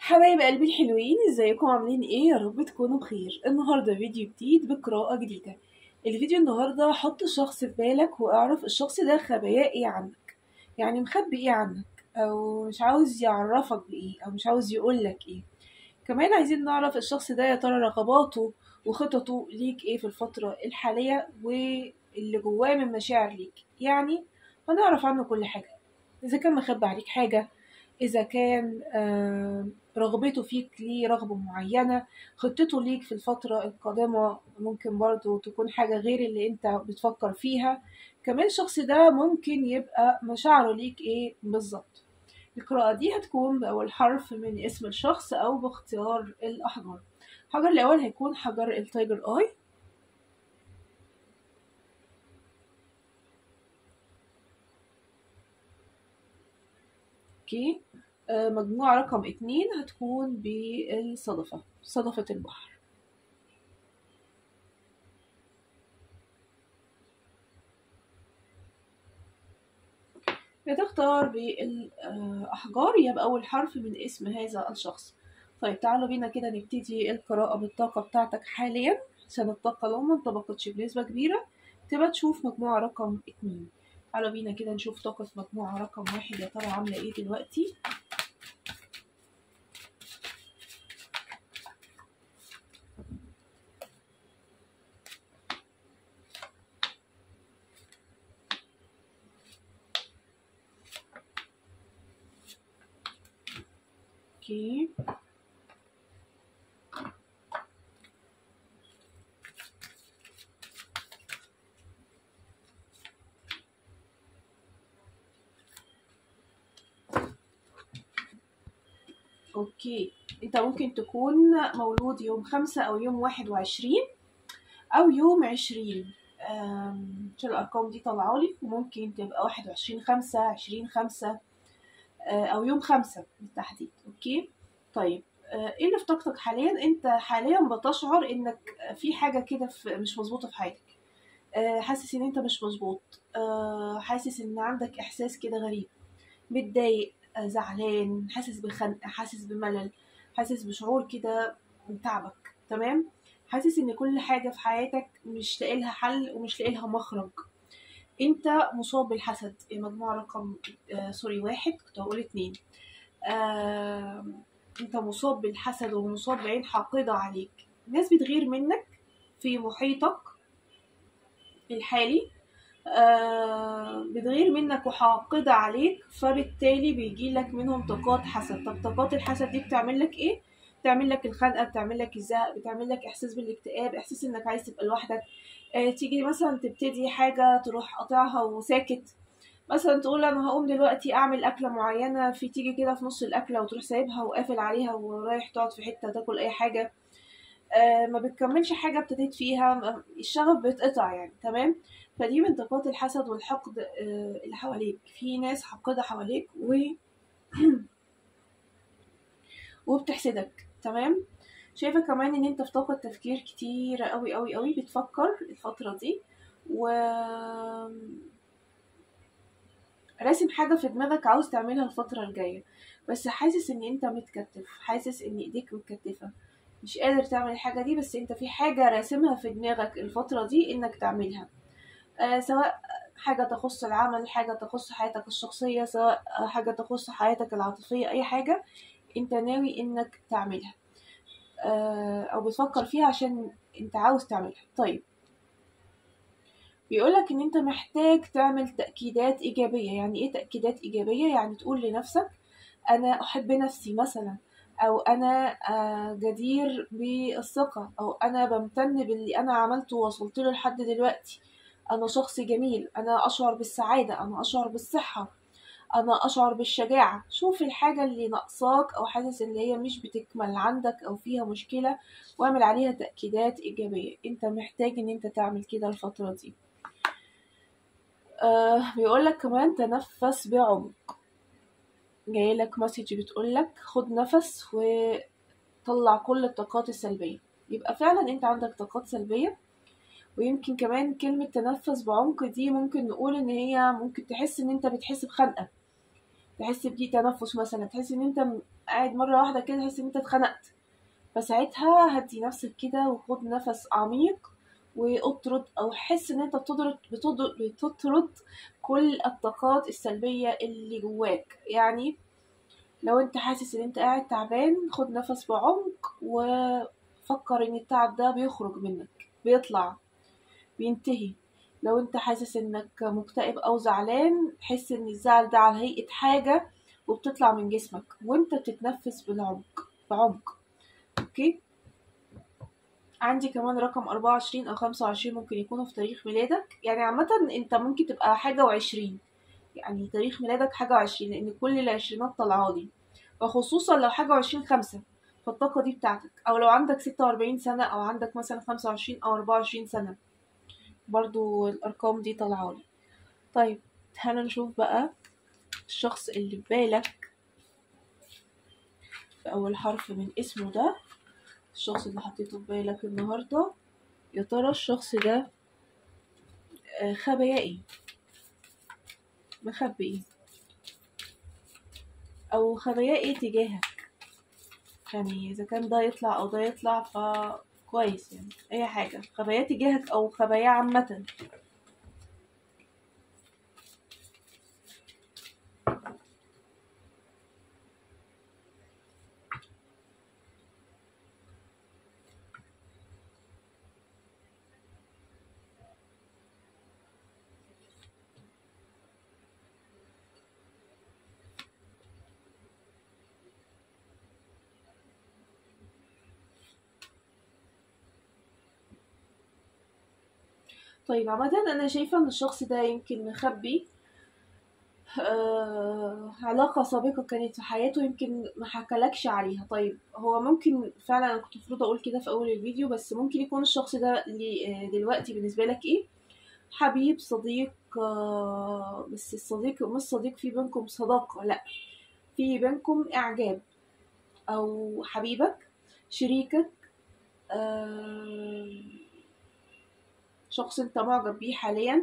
حبايب قلبي الحلوين ازيكم عاملين ايه يا رب تكونوا بخير النهارده فيديو جديد بقراءة جديدة الفيديو النهارده حط الشخص في بالك واعرف الشخص ده خباياه ايه عنك يعني مخبي ايه عنك او مش عاوز يعرفك بايه او مش عاوز يقولك ايه كمان عايزين نعرف الشخص ده يا ترى رغباته وخططه ليك ايه في الفترة الحالية واللي جواه من مشاعر ليك يعني هنعرف عنه كل حاجة اذا كان مخبي عليك حاجة إذا كان آه، رغبته فيك ليه رغبة معينة خطته ليك في الفترة القادمة ممكن برضو تكون حاجة غير اللي انت بتفكر فيها كمان الشخص ده ممكن يبقى مشاعره ليك ايه بالظبط القراءة دي هتكون بأول حرف من اسم الشخص أو باختيار الأحجار الحجر الأول هيكون حجر التايجر آي اوكي آه، مجموعة رقم اتنين هتكون بالصدفة صدفة البحر بتختار بالأحجار يبقى أول حرف من اسم هذا الشخص طيب تعالوا بينا كده نبتدي القراءة بالطاقة بتاعتك حاليا عشان الطاقة لو ما انطبقتش بنسبة كبيرة تبقى تشوف مجموعة رقم اتنين تعالوا بينا كده نشوف طاقة مجموعة رقم واحد يا ترى عاملة ايه دلوقتي اوكي اوكي انت ممكن تكون مولود يوم خمسة او يوم واحد وعشرين او يوم عشرين أم، عشان الارقام دي طالعالي وممكن تبقى واحد وعشرين خمسة عشرين خمسة آه، او يوم خمسة بالتحديد اوكي طيب آه، ايه اللي في طاقتك حاليا انت حاليا بتشعر انك في حاجة كده في- مش مظبوطة في حياتك آه، حاسس ان انت مش مظبوط آه، حاسس ان عندك احساس كده غريب متضايق آه، زعلان حاسس بخنقة حاسس بملل حاسس بشعور كده تعبك تمام حاسس ان كل حاجة في حياتك مش لاقي لها حل ومش لاقي لها مخرج انت مصاب بالحسد مجموعة رقم آه سوري واحد كنت هقول اتنين آه انت مصاب بالحسد ومصاب بعين حاقدة عليك ناس بتغير منك في محيطك الحالي آه بتغير منك وحاقدة عليك فبالتالي بيجي لك منهم طاقات حسد طب طاقات الحسد دي بتعمل لك ايه بتعمل لك الخنقة بتعمل لك الزهق بتعمل لك احساس بالاكتئاب احساس انك عايز تبقى لوحدك آه تيجي مثلا تبتدي حاجة تروح قاطعها وساكت مثلا تقول انا هقوم دلوقتي اعمل اكله معينه في تيجي كده في نص الاكله وتروح سايبها وقافل عليها ورايح تقعد في حته تاكل اي حاجه آه ما بتكملش حاجه ابتديت فيها ما- الشغف بيتقطع يعني تمام فدي من طاقات الحسد والحقد آه اللي حواليك في ناس حاقده حواليك و وبتحسدك تمام شايفه كمان ان انت في طاقه تفكير كتير قوي قوي قوي بتفكر الفتره دي و راسم حاجة في دماغك عاوز تعملها الفترة الجاية بس حاسس ان انت متكتف حاسس ان ايديك متكتفة مش قادر تعمل الحاجة دي بس انت في حاجة راسمها في دماغك الفترة دي انك تعملها آه سواء حاجة تخص العمل حاجة تخص حياتك الشخصية سواء حاجة تخص حياتك العاطفية اي حاجة انت ناوي انك تعملها آه او بتفكر فيها عشان انت عاوز تعملها طيب بيقولك ان انت محتاج تعمل تأكيدات ايجابية يعني ايه تأكيدات ايجابية يعني تقول لنفسك انا احب نفسي مثلا او انا آه، جدير بالثقة او انا بمتن باللي انا عملته ووصلت له لحد دلوقتي انا شخص جميل انا اشعر بالسعادة انا اشعر بالصحة انا اشعر بالشجاعة شوف الحاجة اللي ناقصاك او حاسس ان هي مش بتكمل عندك او فيها مشكلة واعمل عليها تأكيدات ايجابية انت محتاج ان انت تعمل كده الفترة دي آه بيقولك كمان تنفس بعمق جايلك مسج بتقولك خد نفس وطلع كل الطاقات السلبية يبقى فعلا انت عندك طاقات سلبية ويمكن كمان كلمة تنفس بعمق دي ممكن نقول ان هي ممكن تحس ان انت بتحس بخنقة تحس بضيق تنفس مثلا تحس ان انت م- قاعد مره واحده كده تحس ان انت اتخنقت فساعتها هدي نفسك كده وخد نفس عميق واطرد او حس ان انت بتطرد بتطرد, بتطرد كل الطاقات السلبيه اللي جواك يعني لو انت حاسس ان انت قاعد تعبان خد نفس بعمق وفكر ان التعب ده بيخرج منك بيطلع بينتهي لو انت حاسس انك مكتئب او زعلان حس ان الزعل ده على هيئة حاجة وبتطلع من جسمك وانت بتتنفس بالعمق بعمق اوكي عندي كمان رقم أربعة وعشرين أو خمسة وعشرين ممكن يكونوا في تاريخ ميلادك يعني عامة انت ممكن تبقى حاجة وعشرين يعني تاريخ ميلادك حاجة وعشرين لأن كل العشرينات طالعالي وخصوصا لو حاجة وعشرين خمسة فالطاقة دي بتاعتك أو لو عندك ستة وأربعين سنة أو عندك مثلا خمسة وعشرين أو أربعة وعشرين سنة برضو الأرقام دي طالعالي طيب تعالى نشوف بقى الشخص اللي في بالك في أول حرف من اسمه ده الشخص اللي حطيته في بالك النهاردة يا ترى الشخص ده آه، خبايا ايه مخبي ايه أو خبايا ايه تجاهك يعني إذا كان ده يطلع أو ده يطلع ف كويس يعني أي حاجة خبايا تجاهك أو خبايا عامة طيب عامة أنا شايفة إن الشخص ده يمكن مخبي آه علاقة سابقة كانت في حياته يمكن ما حكالكش عليها طيب هو ممكن فعلا أنا كنت المفروض أقول كده في أول الفيديو بس ممكن يكون الشخص ده اللي آه، دلوقتي بالنسبة لك إيه حبيب صديق آه بس الصديق مش صديق في بينكم صداقة لأ في بينكم إعجاب أو حبيبك شريكك آه شخص انت معجب بيه حاليا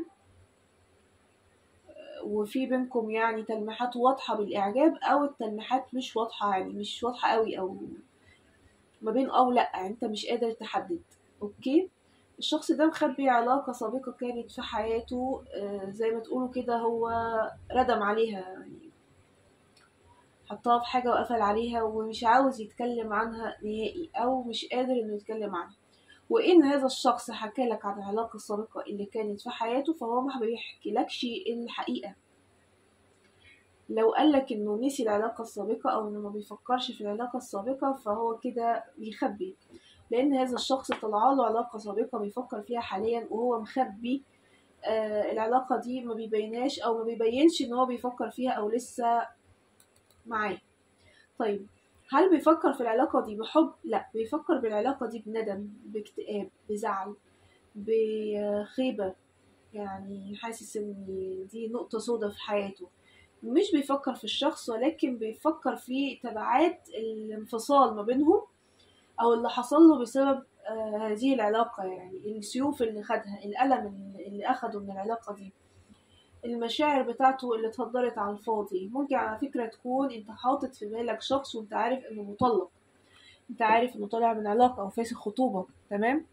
وفي بينكم يعني تلميحات واضحة بالإعجاب أو التلميحات مش واضحة يعني مش واضحة قوي أو ما بين أو لأ يعني أنت مش قادر تحدد أوكي الشخص ده مخبي علاقة سابقة كانت في حياته آه، زي ما تقولوا كده هو ردم عليها يعني حطها في حاجة وقفل عليها ومش عاوز يتكلم عنها نهائي أو مش قادر إنه يتكلم عنها وإن هذا الشخص حكى لك عن العلاقة السابقة اللي كانت في حياته فهو ما بيحكيلكش الحقيقة لو قالك إنه نسي العلاقة السابقة أو إنه ما بيفكرش في العلاقة السابقة فهو كده بيخبي لأن هذا الشخص طلعاله علاقة سابقة بيفكر فيها حاليا وهو مخبي آه العلاقة دي ما بيبينهاش أو ما بيبينش إن هو بيفكر فيها أو لسه معاه طيب هل بيفكر في العلاقة دي بحب؟ لا بيفكر بالعلاقة دي بندم باكتئاب بزعل بخيبة يعني حاسس ان دي نقطة سودة في حياته مش بيفكر في الشخص ولكن بيفكر في تبعات الانفصال ما بينهم او اللي حصل له بسبب آه، هذه العلاقة يعني السيوف اللي خدها الألم اللي أخده من العلاقة دي المشاعر بتاعته اللي اتهدرت على الفاضي ممكن على فكرة تكون انت حاطط في بالك شخص وانت عارف انه مطلق انت عارف انه طالع من علاقة او فاسخ خطوبة تمام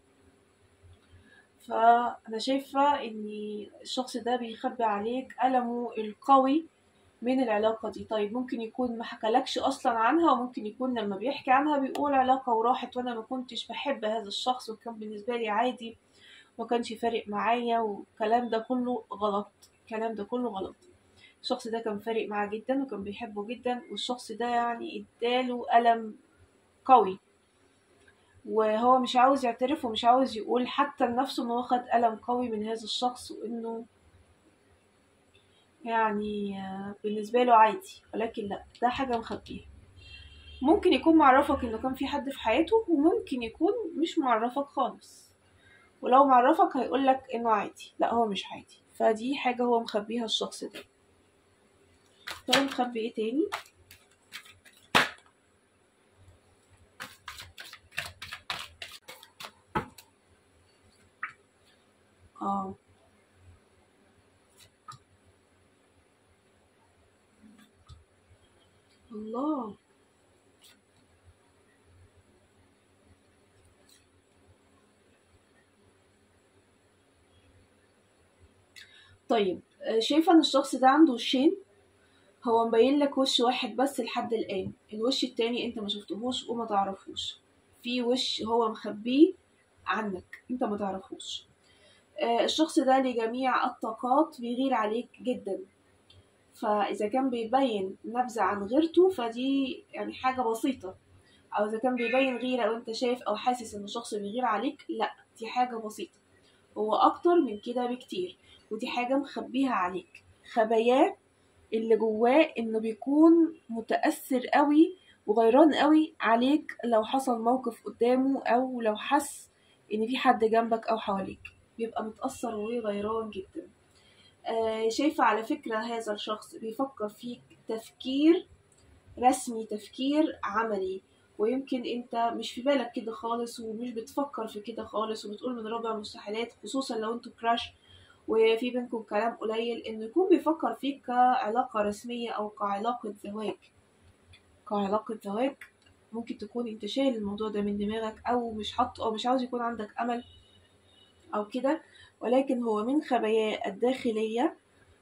فانا شايفة ان الشخص ده بيخبي عليك ألمه القوي من العلاقة دي طيب ممكن يكون ما حكالكش أصلا عنها وممكن يكون لما بيحكي عنها بيقول علاقة وراحت وأنا ما كنتش بحب هذا الشخص وكان بالنسبة لي عادي ما كانش فارق معايا والكلام ده كله غلط الكلام ده كله غلط الشخص ده كان فارق معاه جدا وكان بيحبه جدا والشخص ده يعني اداله ألم قوي وهو مش عاوز يعترف ومش عاوز يقول حتى لنفسه ان هو خد ألم قوي من هذا الشخص وانه يعني آه، بالنسبة له عادي ولكن لا ده حاجة مخبيها ممكن يكون معرفك انه كان في حد في حياته وممكن يكون مش معرفك خالص ولو معرفك هيقولك انه عادي لا هو مش عادي فدي حاجة هو مخبيها الشخص ده طيب مخبي ايه تاني اه الله طيب آه، شايفة ان الشخص ده عنده وشين هو مبين لك وش واحد بس لحد الآن الوش التاني انت ما شفتهوش وما تعرفوش في وش هو مخبيه عنك انت ما تعرفوش آه، الشخص ده لجميع الطاقات بيغير عليك جدا فإذا كان بيبين نبذة عن غيرته فدي يعني حاجة بسيطة أو إذا كان بيبين غيرة وأنت شايف أو حاسس إن الشخص بيغير عليك لأ دي حاجة بسيطة هو أكتر من كده بكتير ودي حاجة مخبيها عليك خباياه اللي جواه إنه بيكون متأثر قوي وغيران قوي عليك لو حصل موقف قدامه أو لو حس إن في حد جنبك أو حواليك بيبقى متأثر وغيران جدا آه، شايفة على فكرة هذا الشخص بيفكر فيك تفكير رسمي تفكير عملي ويمكن انت مش في بالك كده خالص ومش بتفكر في كده خالص وبتقول من رابع المستحيلات خصوصا لو انتوا كراش وفي بينكم كلام قليل انه يكون بيفكر فيك كعلاقة رسمية او كعلاقة زواج كعلاقة زواج ممكن تكون انت شايل الموضوع ده من دماغك او مش حاطه او مش عاوز يكون عندك امل او كده ولكن هو من خباياه الداخلية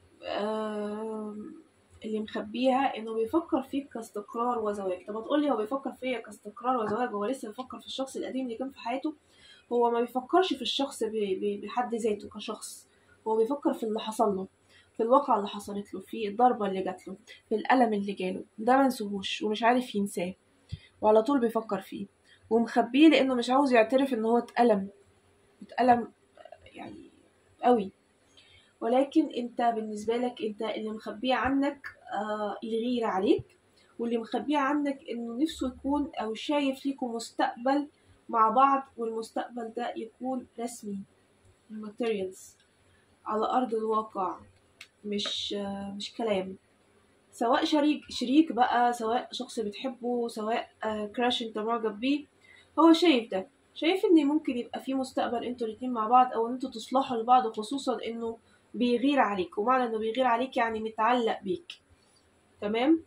آم، اللي مخبيها انه بيفكر فيك كاستقرار وزواج طب هتقولي هو بيفكر فيا كاستقرار وزواج هو لسه بيفكر في الشخص القديم اللي كان في حياته هو ما بيفكرش في الشخص ب- ب- بحد ذاته كشخص هو بيفكر في اللي حصل له في الواقعة اللي حصلت له في الضربة اللي جات له في الألم اللي جاله ده منسوهوش ومش عارف ينساه وعلى طول بيفكر فيه ومخبيه لأنه مش عاوز يعترف إن هو اتألم اتألم يعني قوي ولكن انت بالنسبة لك انت اللي مخبيه عنك آه الغيرة عليك واللي مخبيه عنك انه نفسه يكون او شايف ليكم مستقبل مع بعض والمستقبل ده يكون رسمي materials على ارض الواقع مش آه مش كلام سواء شريك شريك بقى سواء شخص بتحبه سواء آه كراش انت معجب بيه هو شايف ده شايف ان ممكن يبقى في مستقبل انتوا الاتنين مع بعض او انتوا تصلحوا لبعض خصوصا انه بيغير عليك ومعنى انه بيغير عليك يعني متعلق بيك تمام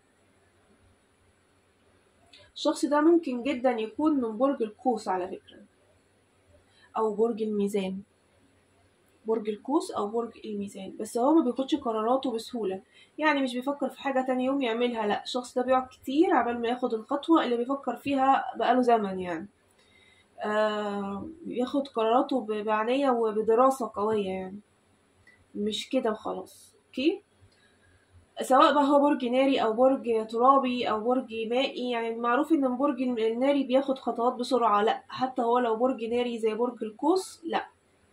الشخص ده ممكن جدا يكون من برج القوس على فكرة او برج الميزان برج القوس او برج الميزان بس هو ما بياخدش قراراته بسهولة يعني مش بيفكر في حاجة تاني يوم يعملها لا الشخص ده بيقعد كتير عبال ما ياخد الخطوة اللي بيفكر فيها بقاله زمن يعني آه ياخد قراراته ب- بعناية وبدراسة قوية يعني مش كده وخلاص اوكي سواء بقى هو برج ناري او برج ترابي او برج مائي يعني المعروف ان البرج الناري بياخد خطوات بسرعة لا حتى هو لو برج ناري زي برج القوس لا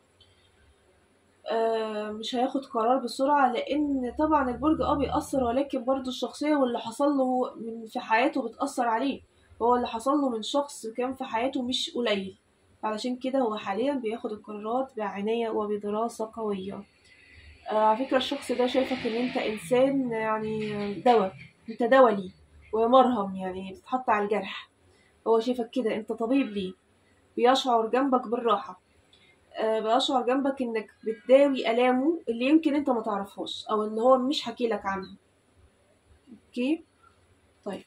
آه مش هياخد قرار بسرعة لان طبعا البرج اه بيأثر ولكن برضو الشخصية واللي حصل له من في حياته بتأثر عليه هو اللي حصل له من شخص كان في حياته مش قليل علشان كده هو حاليا بياخد القرارات بعناية وبدراسة قوية آه، على فكرة الشخص ده شايفك ان انت انسان يعني دواء انت دواء ليه ومرهم يعني بتتحط على الجرح هو شايفك كده انت طبيب ليه بيشعر جنبك بالراحة آه، بيشعر جنبك انك بتداوي الامه اللي يمكن انت ما تعرفهاش او اللي هو مش حكي لك عنها اوكي طيب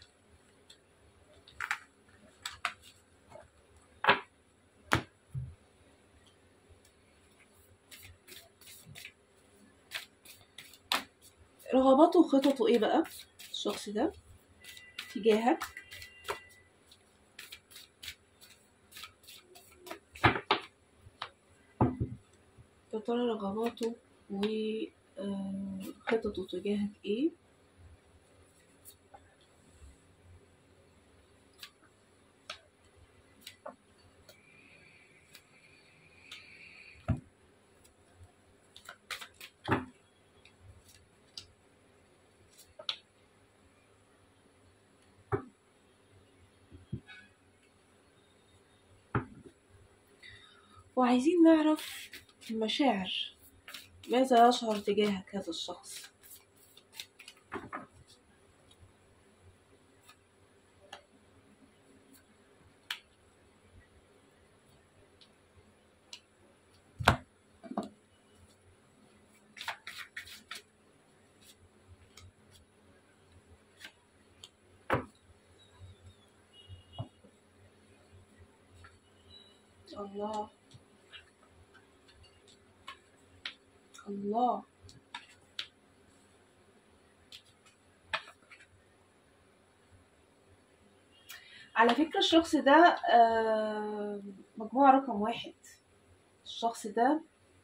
رغباته وخططه ايه بقى الشخص ده تجاهك يا ترى رغباته وخططه تجاهك ايه وعايزين نعرف المشاعر ماذا يشعر تجاهك هذا الشخص الله الله على فكرة الشخص ده آه، مجموعة رقم واحد الشخص ده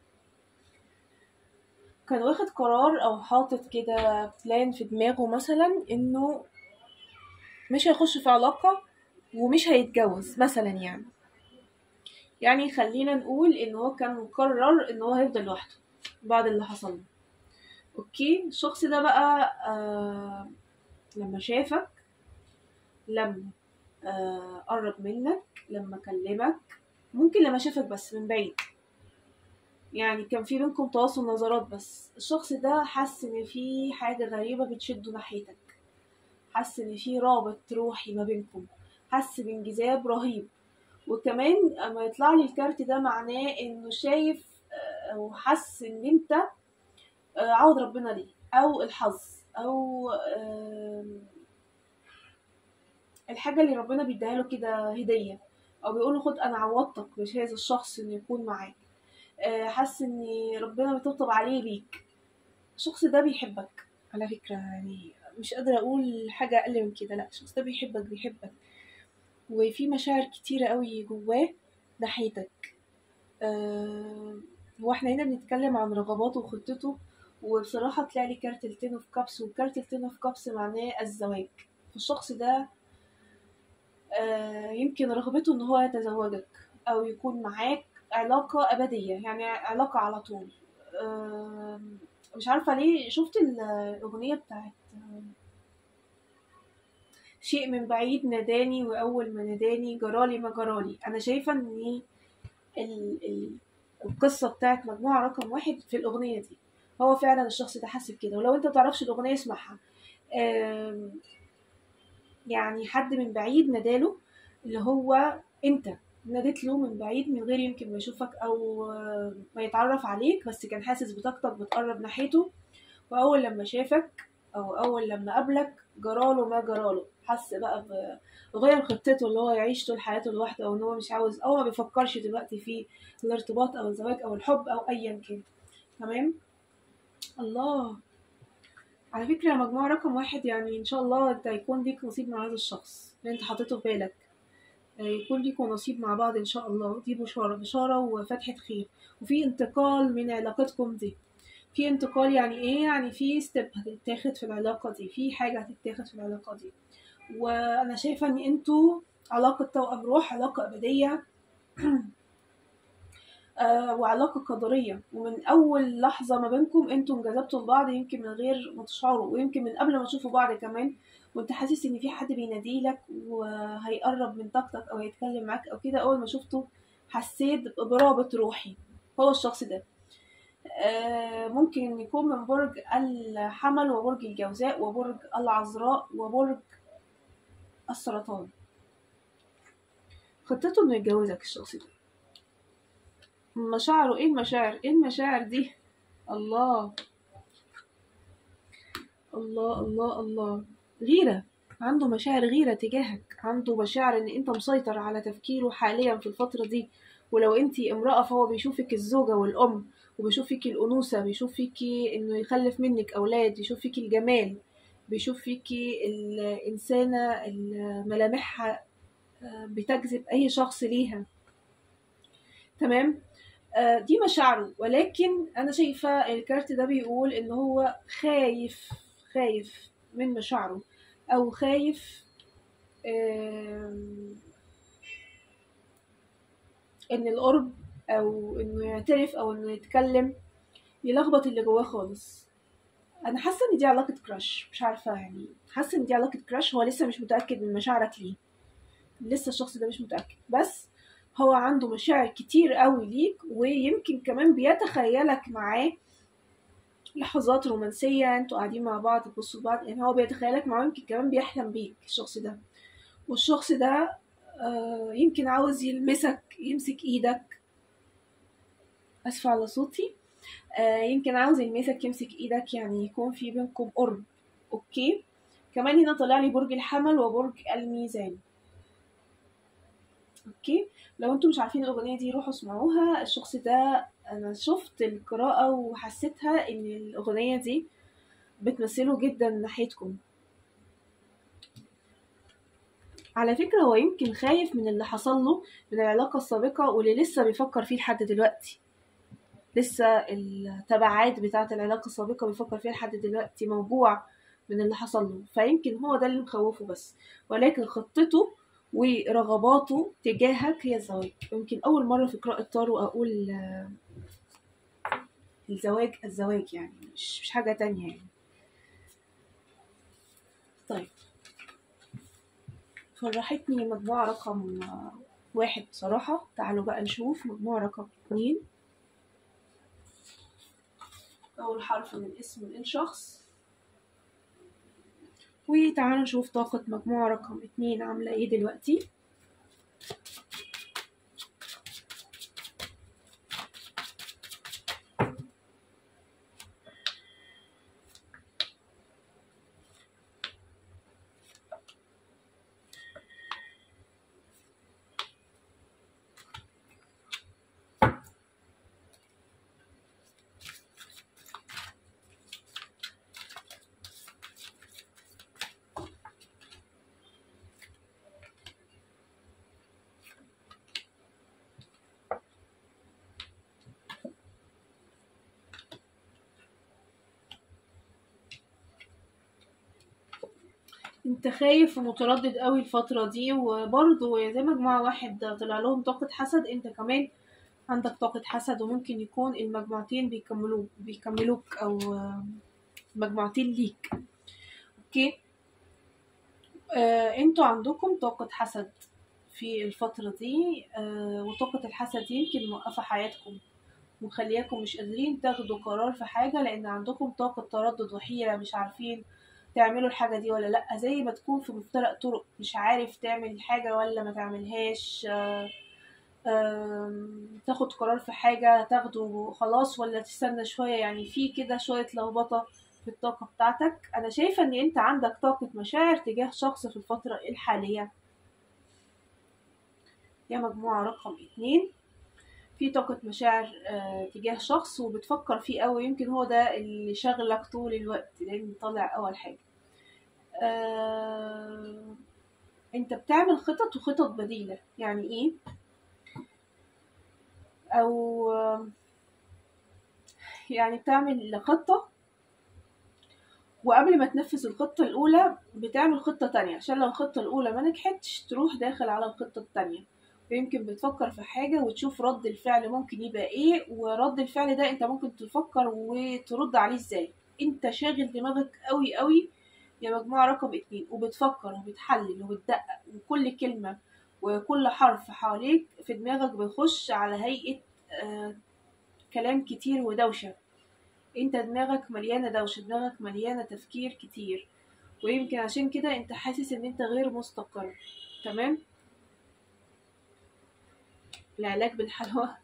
كان واخد قرار او حاطط كده بلان في دماغه مثلا انه مش هيخش في علاقة ومش هيتجوز مثلا يعني يعني خلينا نقول ان هو كان مقرر ان هو هيفضل لوحده بعد اللي حصل له اوكي الشخص ده بقى آه لما شافك لما آه قرب منك لما كلمك ممكن لما شافك بس من بعيد يعني كان في بينكم تواصل نظرات بس الشخص ده حس ان في حاجة غريبة بتشده ناحيتك حس ان في رابط روحي ما بينكم حس بانجذاب رهيب وكمان اما يطلع لي الكارت ده معناه انه شايف آه، او حس ان انت آه، عوض ربنا ليه او الحظ او آم، الحاجة اللي ربنا بيديها له كده هدية او بيقول له خد انا عوضتك بهذا الشخص انه يكون معاك آه، حاسس ان ربنا بيطبطب عليه بيك الشخص ده بيحبك على فكرة يعني مش قادرة اقول حاجة اقل من كده لا الشخص ده بيحبك بيحبك وفي مشاعر كتيرة قوي جواه ناحيتك آه، هو احنا هنا بنتكلم عن رغباته وخطته وبصراحة طلع لي كارت التين اوف كابس وكارت التين اوف كابس معناه الزواج فالشخص ده آه، يمكن رغبته ان هو يتزوجك او يكون معاك علاقة أبدية يعني علاقة على طول آم، مش عارفة ليه شفت الأغنية بتاعت آم، شيء من بعيد ناداني وأول ما ناداني جرالي ما جرالي أنا شايفة إن ال- ال- القصة بتاعت مجموعة رقم واحد في الأغنية دي هو فعلا الشخص ده حاسس بكده ولو أنت متعرفش الأغنية اسمعها آم، يعني حد من بعيد ناداله اللي هو أنت ناديت له من بعيد من غير يمكن ما يشوفك او آه، ما يتعرف عليك بس كان حاسس بطاقتك بتقرب ناحيته واول لما شافك او اول لما قابلك جراله ما جراله حس بقى ب- غير خطته اللي هو يعيش طول حياته لوحده او ان هو مش عاوز او ما بيفكرش دلوقتي في الارتباط او الزواج او الحب او ايا كان تمام الله على فكرة مجموعة رقم واحد يعني ان شاء الله انت هيكون ليك نصيب مع هذا الشخص اللي انت حاطته في بالك يكون ليكوا نصيب مع بعض ان شاء الله دي بشارة بشارة وفتحة خير وفي انتقال من علاقتكم دي في انتقال يعني ايه يعني في ستيب هتتاخد في العلاقة دي في حاجة هتتاخد في العلاقة دي وانا شايفة ان انتوا علاقة توأم روح علاقة ابدية آه وعلاقة قدرية ومن أول لحظة ما بينكم انتوا انجذبتوا لبعض يمكن من غير ما تشعروا ويمكن من قبل ما تشوفوا بعض كمان وانت حاسس ان في حد بيناديلك وهيقرب من طاقتك او هيتكلم معاك او كده اول ما شفته حسيت برابط روحي هو الشخص ده آه ممكن يكون من برج الحمل وبرج الجوزاء وبرج العذراء وبرج السرطان خطته انه يتجوزك الشخص ده مشاعره ايه المشاعر ايه المشاعر دي الله الله الله الله غيرة عنده مشاعر غيرة تجاهك عنده مشاعر ان انت مسيطر على تفكيره حاليا في الفترة دي ولو انت امرأة فهو بيشوفك الزوجة والأم وبيشوف فيكي الأنوثة بيشوف فيكي انه يخلف منك أولاد يشوف فيكي الجمال بيشوف فيكي الإنسانة اللي ملامحها آه، بتجذب أي شخص ليها تمام آه، دي مشاعره ولكن أنا شايفة الكارت ده بيقول إن هو خايف خايف من مشاعره أو خايف آم، إن القرب أو إنه يعترف أو إنه يتكلم يلخبط اللي جواه خالص أنا حاسة إن دي علاقة كراش مش عارفة يعني حاسة إن دي علاقة كراش هو لسه مش متأكد من مشاعرك ليه لسه الشخص ده مش متأكد بس هو عنده مشاعر كتير قوي ليك ويمكن كمان بيتخيلك معاه لحظات رومانسية انتوا قاعدين مع بعض تبصوا لبعض يعني هو بيتخيلك معاه يمكن كمان بيحلم بيك الشخص ده والشخص ده آه، يمكن عاوز يلمسك يمسك ايدك اسفة على صوتي آه، يمكن عاوز يلمسك يمسك ايدك يعني يكون في بينكم قرب اوكي كمان هنا طلع لي برج الحمل وبرج الميزان اوكي لو انتم مش عارفين الاغنيه دي روحوا اسمعوها الشخص ده انا شفت القراءه وحسيتها ان الاغنيه دي بتمثله جدا ناحيتكم على فكرة هو يمكن خايف من اللي حصل له من العلاقة السابقة واللي لسه بيفكر فيه لحد دلوقتي لسه التبعات بتاعة العلاقة السابقة بيفكر فيها لحد دلوقتي موجوع من اللي حصل له فيمكن هو ده اللي مخوفه بس ولكن خطته ورغباته تجاهك هي الزواج يمكن أول مرة في قراءة تارو أقول آه، الزواج الزواج يعني مش مش حاجة تانية يعني طيب فرحتني مجموعة رقم آه، واحد بصراحة تعالوا بقى نشوف مجموعة رقم اتنين أول حرف من اسم الشخص وتعالوا نشوف طاقة مجموعة رقم اتنين عاملة ايه دلوقتي انت خايف ومتردد قوي الفترة دي وبرضه زي مجموعة واحد طلع لهم طاقة حسد انت كمان عندك طاقة حسد وممكن يكون المجموعتين بيكملوك بيكملوك او آه، مجموعتين ليك اوكي آه انتوا عندكم طاقة حسد في الفترة دي آه وطاقة الحسد يمكن موقفة حياتكم مخلياكم مش قادرين تاخدوا قرار في حاجة لأن عندكم طاقة تردد وحيرة مش عارفين تعملوا الحاجة دي ولا لأ زي ما تكون في مفترق طرق مش عارف تعمل حاجة ولا ما تعملهاش آه، آم، تاخد قرار في حاجة تاخده خلاص ولا تستنى شوية يعني في كده شوية لخبطة في الطاقة بتاعتك أنا شايفة إن أنت عندك طاقة مشاعر تجاه شخص في الفترة الحالية يا مجموعة رقم اتنين في طاقة مشاعر آه، تجاه شخص وبتفكر فيه قوي يمكن هو ده اللي شغلك طول الوقت لأن طالع أول حاجة آه، انت بتعمل خطط وخطط بديلة يعني ايه او آه، يعني بتعمل خطة وقبل ما تنفذ الخطة الأولى بتعمل خطة تانية عشان لو الخطة الأولى ما نجحتش تروح داخل على الخطة التانية ويمكن بتفكر في حاجة وتشوف رد الفعل ممكن يبقى ايه ورد الفعل ده انت ممكن تفكر وترد عليه ازاي انت شاغل دماغك قوي قوي يا مجموعة رقم اتنين وبتفكر وبتحلل وبتدقق وكل كلمة وكل حرف حواليك في دماغك بيخش على هيئة آه كلام كتير ودوشة انت دماغك مليانة دوشة دماغك مليانة تفكير كتير ويمكن عشان كده انت حاسس ان انت غير مستقر تمام العلاج بالحلوى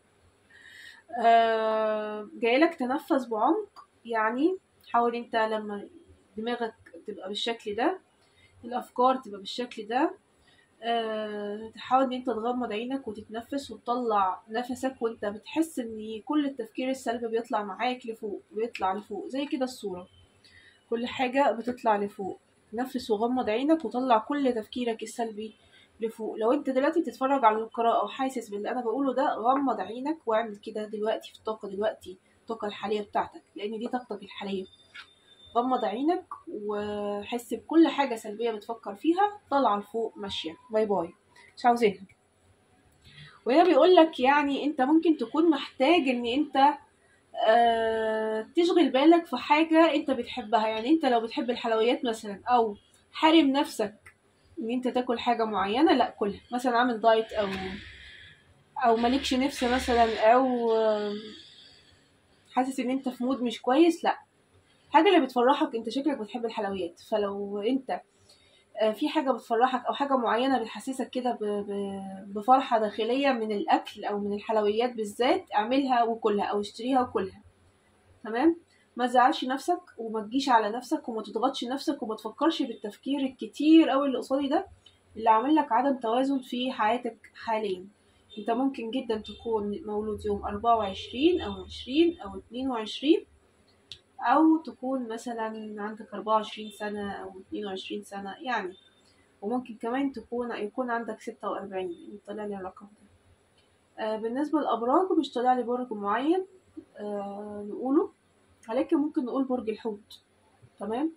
آه جايلك تنفس بعمق يعني حاول انت لما دماغك تبقى بالشكل ده الافكار تبقى بالشكل ده أه تحاول ان انت تغمض عينك وتتنفس وتطلع نفسك وانت بتحس ان كل التفكير السلبي بيطلع معاك لفوق بيطلع لفوق زي كده الصورة كل حاجة بتطلع لفوق نفس وغمض عينك وطلع كل تفكيرك السلبي لفوق لو انت دلوقتي بتتفرج على القراءة وحاسس باللي انا بقوله ده غمض عينك واعمل كده دلوقتي في الطاقة دلوقتي الطاقة الحالية بتاعتك لان دي طاقتك الحالية غمض عينك وحس بكل حاجة سلبية بتفكر فيها طالعة لفوق ماشية باي باي مش عاوزينها وهنا بيقول لك يعني انت ممكن تكون محتاج ان انت آه تشغل بالك في حاجة انت بتحبها يعني انت لو بتحب الحلويات مثلا او حارم نفسك ان انت تاكل حاجة معينة لا كلها مثلا عامل دايت او او مالكش نفس مثلا او آه، حاسس ان انت في مود مش كويس لا حاجة اللي بتفرحك انت شكلك بتحب الحلويات فلو انت آه، في حاجة بتفرحك او حاجة معينة بتحسسك كده ب- ب- بفرحة داخلية من الاكل او من الحلويات بالذات اعملها وكلها او اشتريها وكلها تمام ما تزعلش نفسك وما تجيش على نفسك وما تضغطش نفسك وما تفكرش بالتفكير الكتير قوي اللي قصادي ده اللي عامل لك عدم توازن في حياتك حاليا انت ممكن جدا تكون مولود يوم أربعة وعشرين أو عشرين أو اتنين وعشرين أو تكون مثلا عندك أربعة وعشرين سنة أو اتنين وعشرين سنة يعني وممكن كمان تكون يكون عندك ستة وأربعين طلع لي الرقم ده آه بالنسبة للأبراج مش طالع لي برج معين آه نقوله ولكن ممكن نقول برج الحوت تمام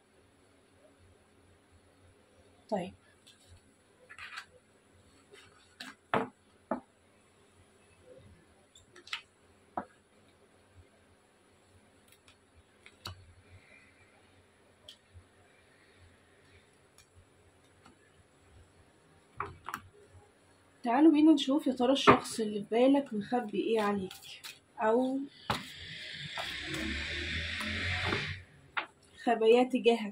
طيب تعالوا بينا نشوف يا ترى الشخص اللي في بالك مخبي ايه عليك او خباياه تجاهك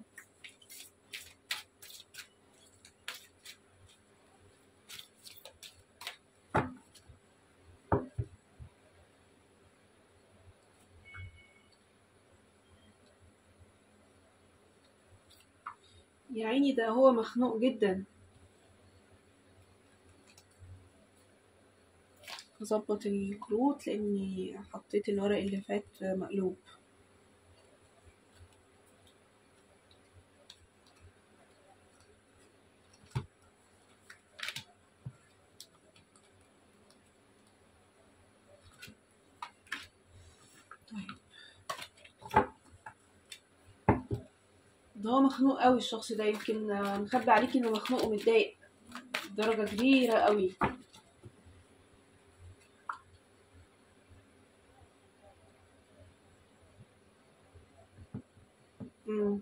يا عيني ده هو مخنوق جدا هظبط الكروت لاني حطيت الورق اللي فات مقلوب طيب ده هو مخنوق قوي الشخص ده يمكن مخبي عليكي انه مخنوق ومتضايق درجة كبيرة قوي مم.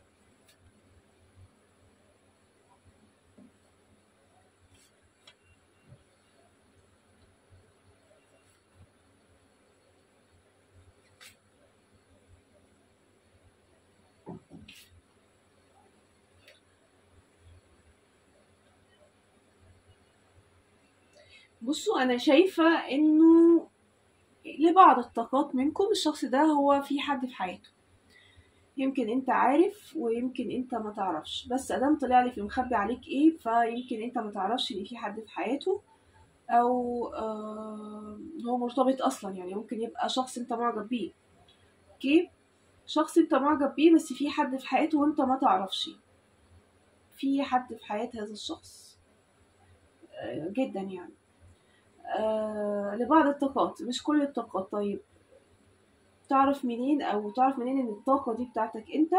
بصوا انا شايفة انه لبعض الطاقات منكم الشخص ده هو في حد في حياته يمكن انت عارف ويمكن انت ما تعرفش بس ادام طلع لي في مخبي عليك ايه فيمكن انت ما تعرفش ان في حد في حياته او آه هو مرتبط اصلا يعني ممكن يبقى شخص انت معجب بيه اوكي شخص انت معجب بيه بس في حد في حياته وانت ما تعرفش في حد في حياة هذا الشخص آه جدا يعني آه لبعض الطاقات مش كل الطاقات طيب تعرف منين او تعرف منين ان الطاقة دي بتاعتك انت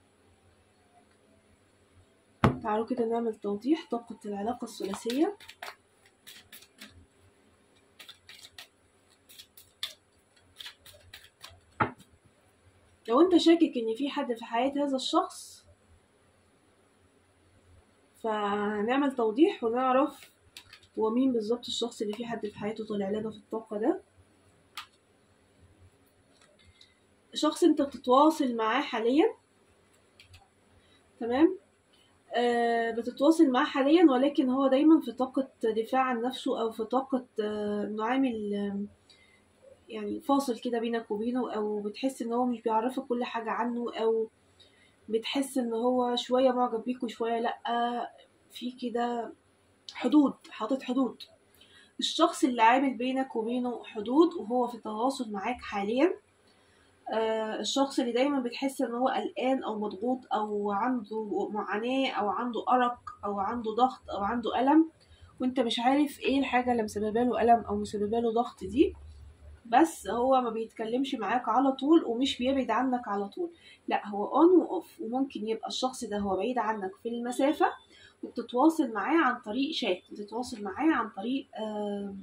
تعالوا كده نعمل توضيح طاقة العلاقة الثلاثية لو انت شاكك ان في حد في حياة هذا الشخص فهنعمل توضيح ونعرف هو مين بالظبط الشخص اللي في حد في حياته طالع لنا في الطاقة ده شخص انت بتتواصل معاه حاليا تمام آه بتتواصل معاه حاليا ولكن هو دايما في طاقة دفاع عن نفسه او في طاقة آه انه عامل آه يعني فاصل كده بينك وبينه او بتحس ان هو مش بيعرفك كل حاجة عنه او بتحس ان هو شوية معجب بيك وشوية لأ في كده حدود حاطط حدود الشخص اللي عامل بينك وبينه حدود وهو في تواصل معاك حاليا آه الشخص اللي دايما بتحس ان هو قلقان او مضغوط او عنده معاناة او عنده ارق او عنده ضغط او عنده الم وانت مش عارف ايه الحاجة اللي مسببه له الم او مسببه له ضغط دي بس هو ما بيتكلمش معاك على طول ومش بيبعد عنك على طول لا هو اون واوف وممكن يبقى الشخص ده هو بعيد عنك في المسافة وبتتواصل معاه عن طريق شات بتتواصل معاه عن طريق آه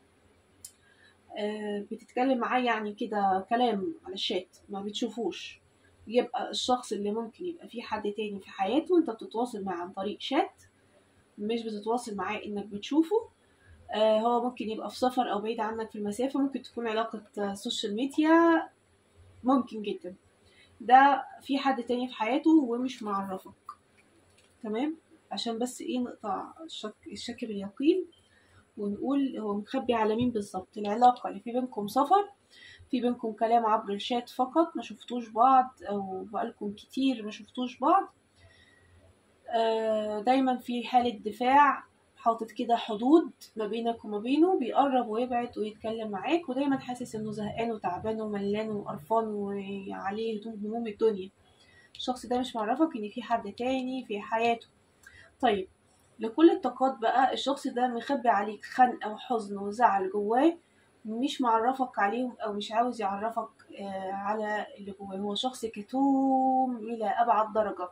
آه بتتكلم معاه يعني كده كلام على الشات ما بتشوفوش يبقى الشخص اللي ممكن يبقى فيه حد تاني في حياته وانت بتتواصل معاه عن طريق شات مش بتتواصل معاه انك بتشوفه آه هو ممكن يبقى في سفر او بعيد عنك في المسافة ممكن تكون علاقة سوشيال ميديا ممكن جدا ده في حد تاني في حياته ومش معرفك تمام عشان بس ايه نقطع الشك, الشك باليقين ونقول هو مخبي على مين بالظبط العلاقة اللي في بينكم سفر في بينكم كلام عبر الشات فقط ما شفتوش بعض او بقالكم كتير ما شفتوش بعض آه، دايما في حالة دفاع حاطط كده حدود ما بينك وما بينه بيقرب ويبعد ويتكلم معاك ودايما حاسس انه زهقان وتعبان وملان وقرفان وعليه هموم هموم الدنيا الشخص ده مش معرفك ان في حد تاني في حياته طيب لكل الطاقات بقى الشخص ده مخبي عليك خنقة وحزن وزعل جواه مش معرفك عليهم او مش عاوز يعرفك آه، على اللي جواه هو شخص كتوم الى ابعد درجة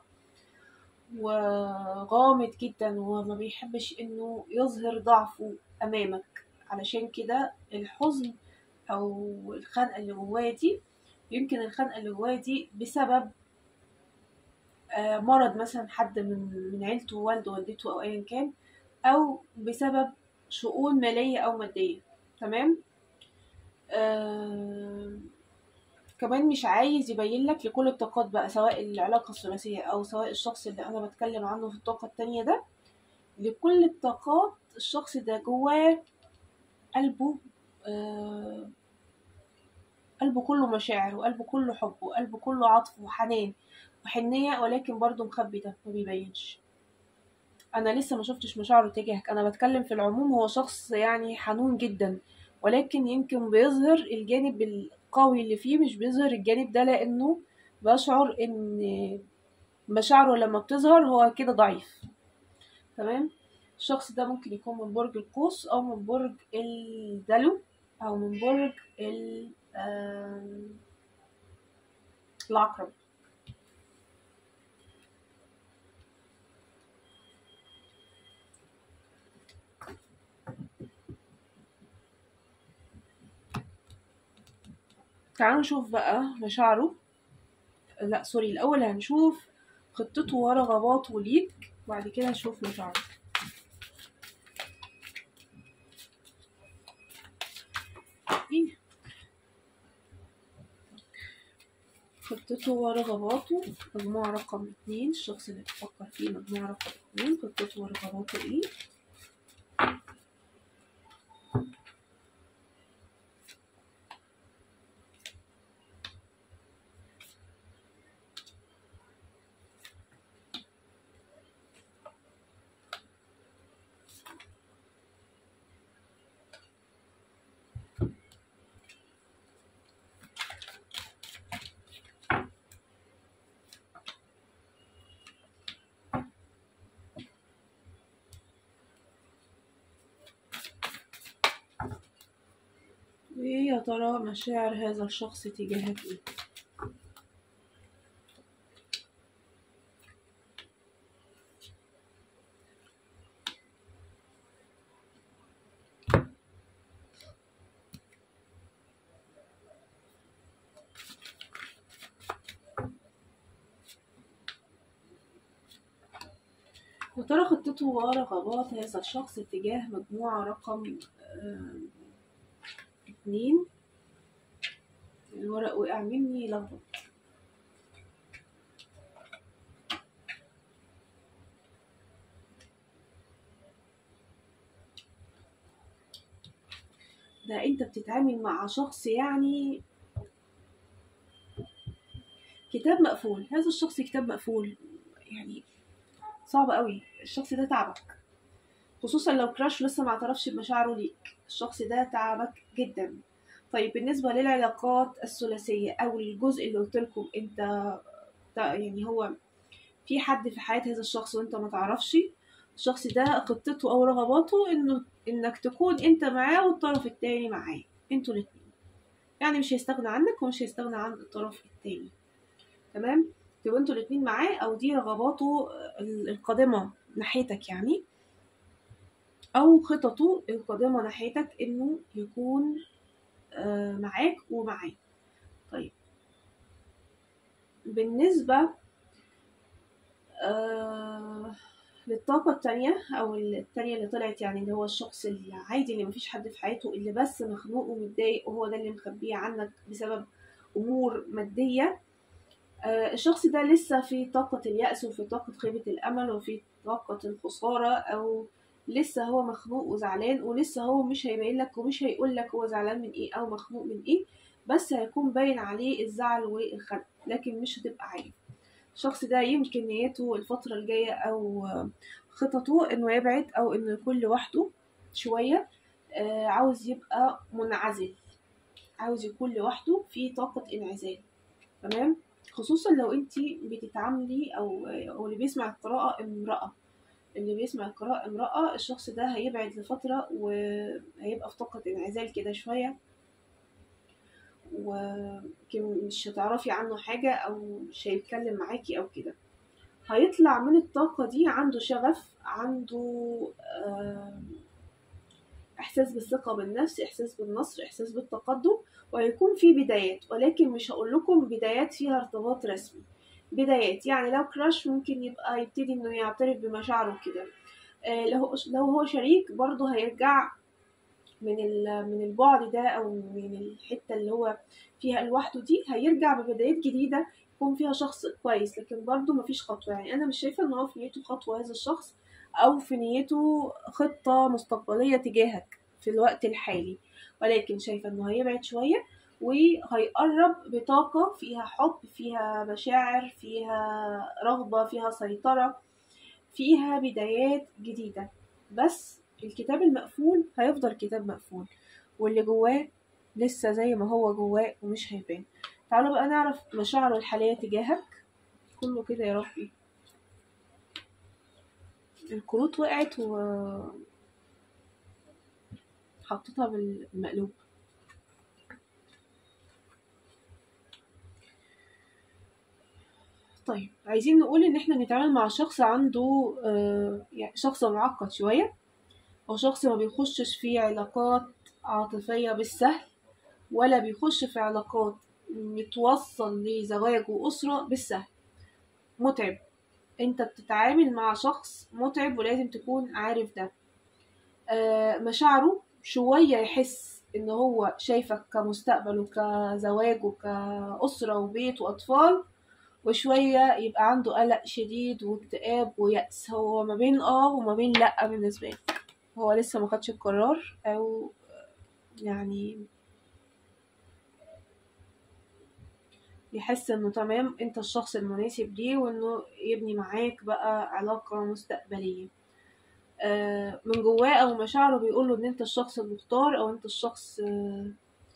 وغامض جدا وما بيحبش انه يظهر ضعفه امامك علشان كده الحزن او الخنقة اللي جواه دي يمكن الخنقة اللي جواه دي بسبب آه، مرض مثلا حد من من عيلته والده والدته او ايا كان او بسبب شؤون مالية او مادية تمام آه كمان مش عايز يبين لك لكل الطاقات بقى سواء العلاقة الثلاثية أو سواء الشخص اللي أنا بتكلم عنه في الطاقة التانية ده لكل الطاقات الشخص ده جواه قلبه آه قلبه كله مشاعر وقلبه كله حب وقلبه كله عطف وحنان وحنية ولكن برضه مخبي ده ما بيبينش أنا لسه ما شفتش مشاعره تجاهك أنا بتكلم في العموم هو شخص يعني حنون جدا ولكن يمكن بيظهر الجانب القوي اللي فيه مش بيظهر الجانب ده لأنه بشعر إن مشاعره لما بتظهر هو كده ضعيف تمام الشخص ده ممكن يكون من برج القوس أو من برج الدلو أو من برج ال- آم، العقرب تعالوا نشوف بقى مشاعره لا سوري الأول هنشوف خطته ورغباته ليك وبعد كده نشوف مشاعره إيه؟ خطته ورغباته مجموعة رقم اتنين الشخص اللي بتفكر فيه مجموعة رقم اتنين خطته ورغباته ايه وايه يا ترى مشاعر هذا الشخص تجاهك ايه وترى خطته ورغبات هذا الشخص اتجاه مجموعة رقم آم، اتنين الورق وقع مني لخبط ده انت بتتعامل مع شخص يعني كتاب مقفول هذا الشخص كتاب مقفول يعني صعب قوي الشخص ده تعبك خصوصا لو كراش لسه ما اعترفش بمشاعره ليك الشخص ده تعبك جدا طيب بالنسبة للعلاقات الثلاثية أو الجزء اللي قلت لكم أنت تا- يعني هو في حد في حياة هذا الشخص وأنت ما تعرفش الشخص ده خطته أو رغباته إنه إنك تكون أنت معاه والطرف التاني معاه أنتوا الاتنين يعني مش هيستغنى عنك ومش هيستغنى عن الطرف التاني تمام تبقوا انتوا الاتنين معاه او دي رغباته ال- القادمة ناحيتك يعني او خططه القادمة ناحيتك انه يكون آه، معاك ومعاه طيب بالنسبة آه، للطاقة التانية أو التانية اللي طلعت يعني اللي هو الشخص العادي اللي مفيش حد في حياته اللي بس مخنوق ومتضايق وهو ده اللي مخبيه عنك بسبب أمور مادية آه، الشخص ده لسه في طاقة اليأس وفي طاقة خيبة الأمل وفي طاقة الخسارة أو لسه هو مخنوق وزعلان ولسه هو مش هيبين لك ومش هيقول لك هو زعلان من ايه أو مخنوق من ايه بس هيكون باين عليه الزعل والخنق لكن مش هتبقى عارف الشخص ده يمكن نيته الفترة الجاية أو خططه إنه يبعد أو إنه يكون لوحده شوية آه، عاوز يبقى منعزل عاوز يكون لوحده في طاقة انعزال تمام خصوصا لو انتي بتتعاملي او او اللي بيسمع القراءة امرأة اللي بيسمع القراءة امرأة الشخص ده هيبعد لفترة وهيبقى في طاقة انعزال كده شوية ومش هتعرفي عنه حاجة أو مش هيتكلم معاكي أو كده هيطلع من الطاقة دي عنده شغف عنده آه، إحساس بالثقة بالنفس إحساس بالنصر إحساس بالتقدم وهيكون في بدايات ولكن مش هقول لكم بدايات فيها ارتباط رسمي بدايات يعني لو كراش ممكن يبقى يبتدي انه يعترف بمشاعره كده آه، لو لو هو شريك برضه هيرجع من من البعد ده او من الحته اللي هو فيها لوحده دي هيرجع ببدايات جديده يكون فيها شخص كويس لكن برضه مفيش خطوه يعني انا مش شايفه ان هو في نيته خطوه هذا الشخص او في نيته خطه مستقبليه تجاهك في الوقت الحالي ولكن شايفه انه هيبعد شويه وهيقرب بطاقة فيها حب فيها مشاعر فيها رغبة فيها سيطرة فيها بدايات جديدة بس الكتاب المقفول هيفضل كتاب مقفول واللي جواه لسه زي ما هو جواه ومش هيبان تعالوا بقى نعرف مشاعره الحالية تجاهك كله كده يا ربي الكروت وقعت و حطيتها بالمقلوب طيب عايزين نقول ان احنا بنتعامل مع شخص عنده آه يعني شخص معقد شوية او شخص ما بيخشش في علاقات عاطفية بالسهل ولا بيخش في علاقات متوصل لزواج وأسرة بالسهل متعب انت بتتعامل مع شخص متعب ولازم تكون عارف ده آه مشاعره شوية يحس ان هو شايفك كمستقبل وكزواج وكأسرة وبيت وأطفال وشوية يبقى عنده قلق شديد واكتئاب ويأس هو ما بين اه وما بين لأ بالنسبة له هو لسه ما خدش القرار او يعني يحس انه تمام انت الشخص المناسب ليه وانه يبني معاك بقى علاقة مستقبلية آه، من جواه او مشاعره بيقوله ان انت الشخص المختار او انت الشخص آه،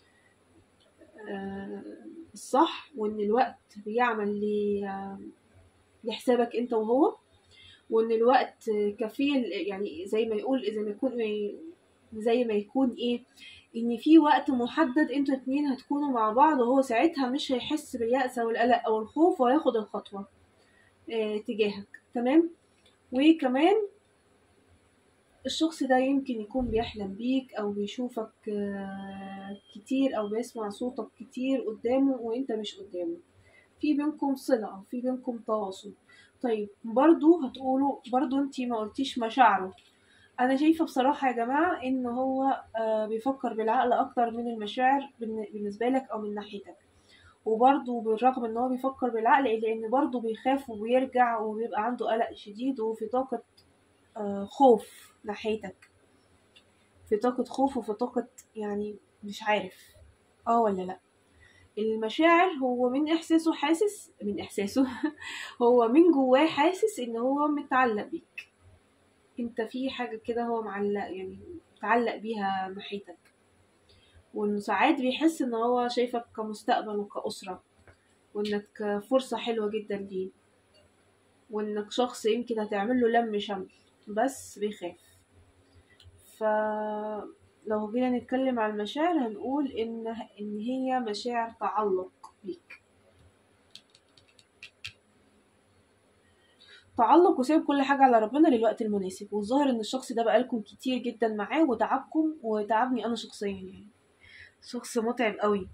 آه، الصح وان الوقت بيعمل لحسابك انت وهو وان الوقت كفيل يعني زي ما يقول زي ما يكون زي ما يكون ايه ان في وقت محدد انتوا اتنين هتكونوا مع بعض وهو ساعتها مش هيحس باليأس او القلق او الخوف وهياخد الخطوة اه تجاهك تمام وكمان الشخص ده يمكن يكون بيحلم بيك او بيشوفك آه، كتير او بيسمع صوتك كتير قدامه وانت مش قدامه في بينكم صلة او في بينكم تواصل طيب برضو هتقولوا برضو انتي ما قلتيش مشاعره انا شايفة بصراحة يا جماعة ان هو آه، بيفكر بالعقل اكتر من المشاعر بالنسبة لك او من ناحيتك وبرضه بالرغم ان هو بيفكر بالعقل الا ان برضه بيخاف وبيرجع وبيبقى عنده قلق شديد وفي طاقة آه، خوف ناحيتك في طاقة خوف وفي طاقة يعني مش عارف اه ولا لأ المشاعر هو من إحساسه حاسس من إحساسه هو من جواه حاسس إن هو متعلق بيك انت في حاجة كده هو معلق يعني متعلق بيها ناحيتك وانه ساعات بيحس ان هو شايفك كمستقبل وكأسرة وانك فرصة حلوة جدا ليه وانك شخص يمكن هتعمل له لم شمل بس بيخاف فلو جينا نتكلم عن المشاعر هنقول ان ان هي مشاعر تعلق بيك تعلق وسايب كل حاجة على ربنا للوقت المناسب والظاهر ان الشخص ده بقالكم كتير جدا معاه وتعبكم وتعبني انا شخصيا يعني شخص متعب قوي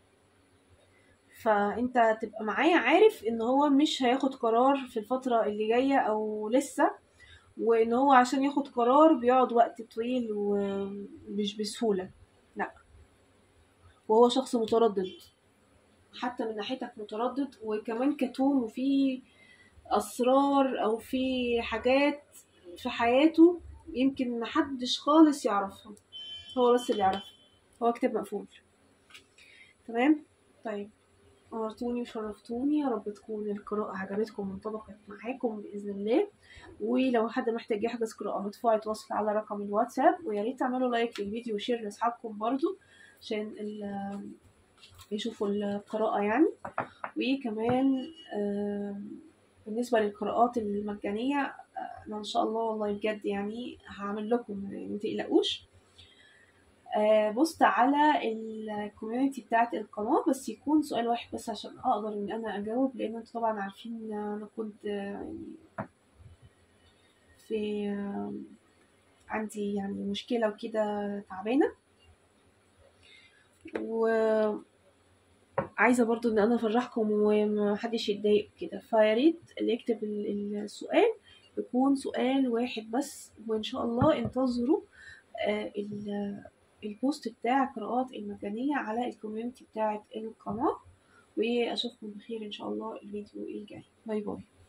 فانت تبقى معايا عارف ان هو مش هياخد قرار في الفترة اللي جاية او لسه وان هو عشان ياخد قرار بيقعد وقت طويل ومش بسهولة لا وهو شخص متردد حتى من ناحيتك متردد وكمان كتوم وفي اسرار او في حاجات في حياته يمكن محدش خالص يعرفها هو بس اللي يعرفها هو كتاب مقفول تمام طيب نورتوني وشرفتوني يا رب تكون القراءة عجبتكم وانطبقت معاكم بإذن الله ولو حد محتاج يحجز قراءة مدفوعة يتواصل على رقم الواتساب ويا ريت تعملوا لايك للفيديو وشير لأصحابكم برضو عشان ال- يشوفوا القراءة يعني وكمان آم، بالنسبة للقراءات المجانية آه، أنا إن شاء الله والله بجد يعني هعمل لكم يعني متقلقوش آه، بوست على الكوميونتي بتاعت القناة بس يكون سؤال واحد بس عشان أقدر إن أنا أجاوب لأن انتوا طبعا عارفين إن أنا كنت آه، يعني في آه، عندي يعني مشكلة وكده تعبانة وعايزة برضو إن أنا أفرحكم ومحدش يتضايق كده فياريت اللي يكتب ال- السؤال يكون سؤال واحد بس وإن شاء الله انتظروا آه، ال- البوست بتاع القراءات المجانية على الكوميونتي بتاعت القناة وأشوفكم بخير إن شاء الله الفيديو الجاي باي باي